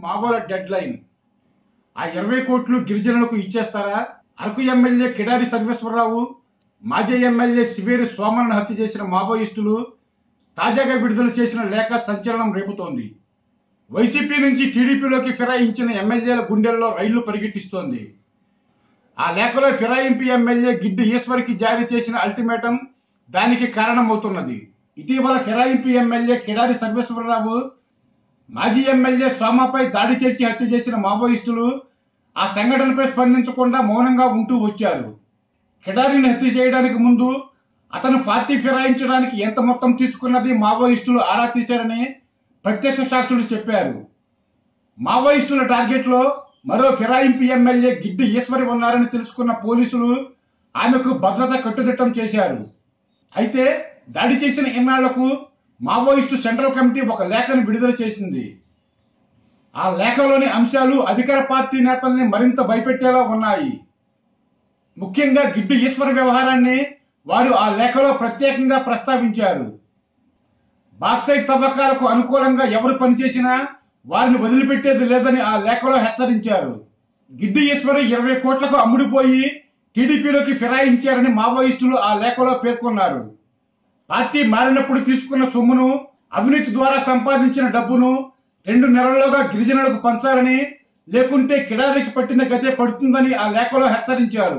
మావోల dead line ఆ ఇరవై కోట్లు గిరిజనులకు ఇచ్చేస్తారా అరకు ఎమ్మెల్యే కిడారి సర్వేశ్వరరావు మాజీ ఎమ్మెల్యే శివేరి సోమలను హత్య చేసిన మావోయిస్టులు తాజాగా విడుదల చేసిన లేఖ సంచలనం రేపుతోంది వైసీపీ నుంచి టీడీపీలోకి ఫిరాయించిన ఎమ్మెల్యేల గుండెల్లో రైళ్లు పరిగెట్టిస్తోంది ఆ లేఖలో ఫిరాయింపు ఎమ్మెల్యే గిడ్డి ఈశ్వరికి జారీ చేసిన అల్టిమేటం దానికి కారణమవుతున్నది ఇటీవల ఫిరాయింపు ఎమ్మెల్యే కిడారి సర్వేశ్వరరావు మాజీ ఎమ్మెల్యే సోమాపై దాడి చేసి హత్య చేసిన మావోయిస్టులు ఆ సంఘటనపై స్పందించకుండా మౌనంగా ఉంటూ వచ్చారు కిడారిని హత్య చేయడానికి ముందు అతను పార్టీ ఫిరాయించడానికి ఎంత మొత్తం తీసుకున్నది మావోయిస్టులు ఆరా తీశారని ప్రత్యక్ష సాక్షులు చెప్పారు మావోయిస్టుల టార్గెట్ లో మరో ఫిరాయింపు ఎమ్మెల్యే గిడ్డి ఈశ్వరి ఉన్నారని తెలుసుకున్న పోలీసులు ఆమెకు భద్రత కట్టుదిట్టం చేశారు అయితే దాడి చేసిన ఇన్నాళ్లకు మావోయిస్టు సెంట్రల్ కమిటీ ఒక లేఖను విడుదల చేసింది ఆ లేఖలోని అంశాలు అధికార పార్టీ నేతల్ని మరింత భయపెట్టేలా ఉన్నాయి ముఖ్యంగా గిడ్డు ఈశ్వర వ్యవహారాన్ని వారు ఆ లేఖలో ప్రత్యేకంగా ప్రస్తావించారు బాక్సైట్ తవ్వకాలకు అనుకూలంగా ఎవరు పనిచేసినా వారిని వదిలిపెట్టేది లేదని ఆ లేఖలో హెచ్చరించారు గిడ్డు ఈశ్వరి ఇరవై కోట్లకు అమ్ముడుపోయి టీడీపీలోకి ఫిరాయించారని మావోయిస్టులు ఆ లేఖలో పేర్కొన్నారు పార్టీ మారినప్పుడు తీసుకున్న సొమ్మును అవినీతి ద్వారా సంపాదించిన డబ్బును రెండు నెలల్లోగా గిరిజనులకు పంచాలని లేకుంటే కిడారికి పట్టిన గతే పడుతుందని ఆ లేఖలో హెచ్చరించారు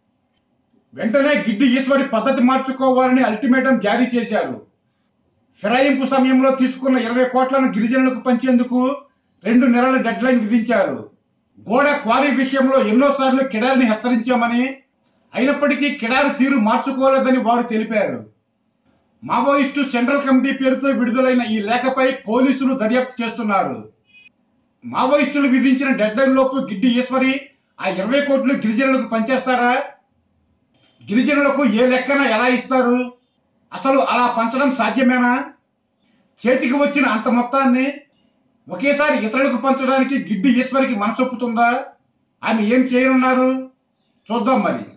వెంటనే గిడ్డి ఈశ్వరి పద్ధతి మార్చుకోవాలని అల్టిమేటం జారీ చేశారు ఫిరాయింపు సమయంలో తీసుకున్న ఇరవై కోట్లను గిరిజనులకు పంచేందుకు రెండు నెలల డెడ్ లైన్ విధించారు గోడ క్వారీ విషయంలో ఎన్నోసార్లు కిడారిని హెచ్చరించామని అయినప్పటికీ కిడారి తీరు మార్చుకోలేదని వారు తెలిపారు మావోయిస్టు సెంట్రల్ కమిటీ పేరుతో విడుదలైన ఈ లేఖపై పోలీసులు దర్యాప్తు చేస్తున్నారు మావోయిస్టులు విధించిన డెడ్ లైన్ లోపు గిడ్డి ఈశ్వరి ఆ ఇరవై కోట్లు గిరిజనులకు పంచేస్తారా గిరిజనులకు ఏ లెక్కన ఎలా ఇస్తారు అసలు అలా పంచడం సాధ్యమేనా చేతికి వచ్చిన అంత మొత్తాన్ని ఒకేసారి ఇతరులకు పంచడానికి గిడ్డి ఈశ్వరికి మనసొప్పుతుందా ఆమె ఏం చేయనున్నారు చూద్దాం మరి